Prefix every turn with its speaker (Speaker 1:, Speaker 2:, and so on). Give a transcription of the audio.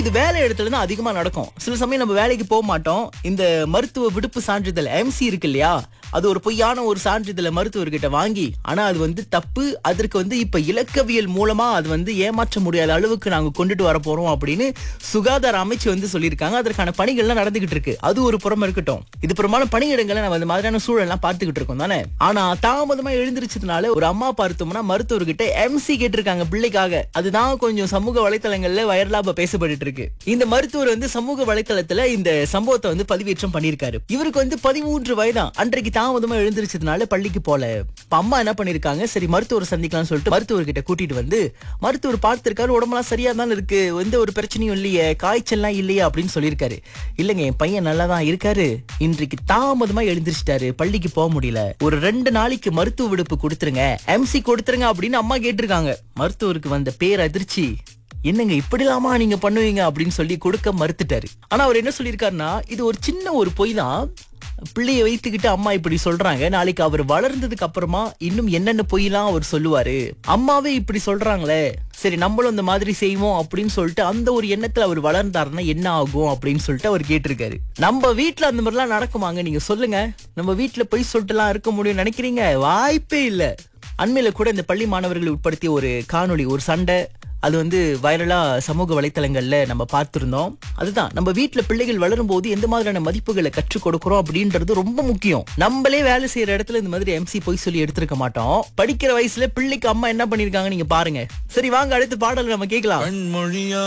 Speaker 1: இது வேலை இடத்துல தான் அதிகமா நடக்கும் சில சமயம் நம்ம வேலைக்கு போக மாட்டோம் இந்த மருத்துவ விடுப்பு சான்றிதழ் எம்சி இருக்கு இல்லையா அது ஒரு பொய்யான ஒரு சான்றிதழை மருத்துவர்கிட்ட வாங்கி ஆனா அது வந்து தப்பு அதற்கு வந்து இப்ப இலக்கவியல் மூலமா அது வந்து ஏமாற்ற முடியாத அளவுக்கு நாங்க கொண்டுட்டு வர போறோம் அப்படின்னு சுகாதார அமைச்சு வந்து சொல்லியிருக்காங்க அதற்கான பணிகள்லாம் நடந்துகிட்டு இருக்கு அது ஒரு புறம் இருக்கட்டும் இது புறமான பணியிடங்களை நம்ம இந்த மாதிரியான சூழல்லாம் பார்த்துக்கிட்டு இருக்கோம் தானே ஆனா தாமதமா எழுந்திருச்சதுனால ஒரு அம்மா பார்த்தோம்னா மருத்துவர்கிட்ட எம்சி கேட்டிருக்காங்க பிள்ளைக்காக அதுதான் கொஞ்சம் சமூக வலைத்தளங்கள்ல வைரலாப பேசப்பட்டு இருக்கு இந்த மருத்துவர் வந்து சமூக வலைத்தளத்துல இந்த சம்பவத்தை வந்து பதிவேற்றம் பண்ணியிருக்காரு இவருக்கு வந்து பதிமூன்று வயதான் அன்றைக்கு தாமதமா எழுந்திருச்சதுனால பள்ளிக்கு போல இப்ப அம்மா என்ன பண்ணிருக்காங்க சரி மருத்துவர் சந்திக்கலாம்னு சொல்லிட்டு மருத்துவர்கிட்ட கூட்டிட்டு வந்து மருத்துவர் பார்த்திருக்காரு உடம்பெல்லாம் சரியா தான் இருக்கு எந்த ஒரு பிரச்சனையும் இல்லையே காய்ச்சல்லாம் இல்லையே அப்படின்னு சொல்லியிருக்காரு இல்லைங்க என் பையன் நல்லா தான் இருக்காரு இன்றைக்கு தாமதமா எழுந்திருச்சிட்டாரு பள்ளிக்கு போக முடியல ஒரு ரெண்டு நாளைக்கு மருத்துவ விடுப்பு கொடுத்துருங்க எம்சி கொடுத்துருங்க அப்படின்னு அம்மா கேட்டிருக்காங்க மருத்துவருக்கு வந்த பேர் அதிர்ச்சி என்னங்க இப்படிலாமா நீங்க பண்ணுவீங்க அப்படின்னு சொல்லி கொடுக்க மறுத்துட்டாரு ஆனா அவர் என்ன சொல்லியிருக்காருன்னா இது ஒரு சின்ன ஒரு பொய் தான் பிள்ளைய வைத்துக்கிட்டு அம்மா இப்படி சொல்றாங்க நாளைக்கு அவர் வளர்ந்ததுக்கு அப்புறமா இன்னும் என்னென்ன பொய்லாம் அவர் சொல்லுவாரு அம்மாவே இப்படி சொல்றாங்களே சரி நம்மளும் இந்த மாதிரி செய்வோம் அப்படின்னு சொல்லிட்டு அந்த ஒரு எண்ணத்துல அவர் வளர்ந்தாருன்னா என்ன ஆகும் அப்படின்னு சொல்லிட்டு அவர் கேட்டிருக்காரு நம்ம வீட்ல அந்த மாதிரிலாம் நடக்குமாங்க நீங்க சொல்லுங்க நம்ம வீட்ல பொய் சொல்லிட்டுலாம் இருக்க முடியும் நினைக்கிறீங்க வாய்ப்பே இல்ல அண்மையில கூட இந்த பள்ளி மாணவர்களை உட்படுத்திய ஒரு காணொளி ஒரு சண்டை அது வந்து வைரலா சமூக வலைத்தளங்கள்ல நம்ம பார்த்திருந்தோம் அதுதான் நம்ம வீட்ல பிள்ளைகள் வளரும் போது எந்த மாதிரியான மதிப்புகளை கற்றுக் கொடுக்கிறோம் அப்படின்றது ரொம்ப முக்கியம் நம்மளே வேலை செய்யற இடத்துல இந்த மாதிரி எம்சி போய் சொல்லி எடுத்திருக்க மாட்டோம் படிக்கிற வயசுல பிள்ளைக்கு அம்மா என்ன பண்ணிருக்காங்க நீங்க பாருங்க சரி வாங்க அடுத்த பாடல் நம்ம கேட்கலாம்
Speaker 2: கண்மொழியா